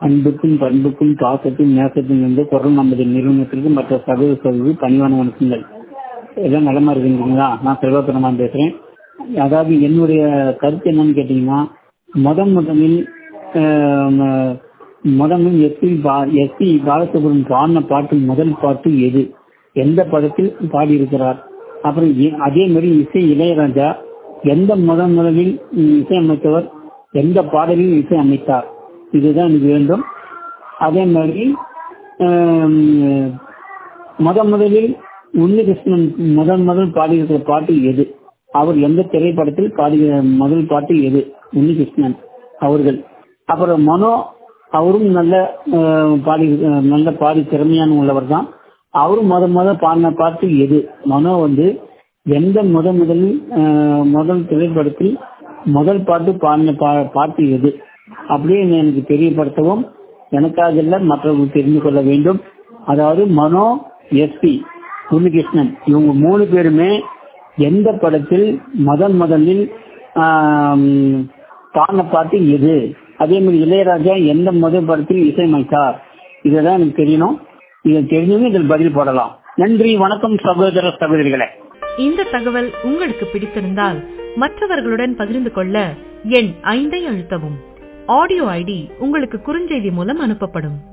அன்புக்கும் பண்புக்கும் பாசத்தும் நேசத்தும் இருந்து குரல் நமது நிறுவனத்திற்கு மற்ற சகோதர சகோதரி பணிவான வணக்கங்கள் எல்லாம் நலமா இருக்குங்களா நான் செல்வபெருமான் பேசுறேன் அதாவது என்னுடைய கருத்து என்னன்னு கேட்டீங்கன்னா முத முதலில் ஆஹ், முதலில் எஸ்பி எஸ்பி பாலசுப்ரமணியம் பாடின பாட்டு முதல் பாட்டு எது எந்த படத்தில் பாடியிருக்கிறார் அப்புறம் எ- அதே மாதிரி இசை இளையராஜா எந்த முதன் முதலில் இசையமைத்தவர் எந்த பாடலில் இசை அமைத்தார் இதுதான் எனக்கு வேண்டும் அதே மாதிரி ஆம், முத முதலில் உன்னிகிருஷ்ணன் முதன் முதல் பாடியிருக்கிற பாட்டு எது அவர் எந்த திரைப்படத்தில் பாடுகிற முதல் பாட்டு எது உன்னிகிருஷ்ணன் அவர்கள் அப்புறம் மனோ அவரும் நல்ல ஆஹ், பாடி ஆஹ், நல்ல பாடி திறமையான உள்ளவர் தான் அவரும் முத முத பாடின பாட்டு எது மனோ வந்து எந்த முத முதலில் ஆஹ், முதல் திரைப்படத்தில் முதல் பாட்டு பாடின பா- பாட்டு எது அப்படியே எனக்கு தெரியப்படுத்தவும் எனக்காக இல்ல மற்றவர்கள் தெரிந்து கொள்ள வேண்டும் அதாவது மனோ எஸ்பி உன்னிகிருஷ்ணன் இவங்க மூணு பேருமே எந்த படத்தில் முதன் முதலில் ஆம், பாடின பாட்டு எது அதே மாதிரி இளையராஜா எந்த முதல் படத்தில் இசையமைத்தார் இதுதான் எனக்கு தெரியணும் இதை தெரிஞ்சவங்க இதில் பதில் போடலாம் நன்றி வணக்கம் சகோதர சகோதரிகளே இந்த தகவல் உங்களுக்கு பிடித்திருந்தால் மற்றவர்களுடன் பகிர்ந்து கொள்ள எண் ஐந்தை அழுத்தவும் ஆடியோ ஐடி உங்களுக்கு குறுஞ்செய்தி மூலம் அனுப்பப்படும்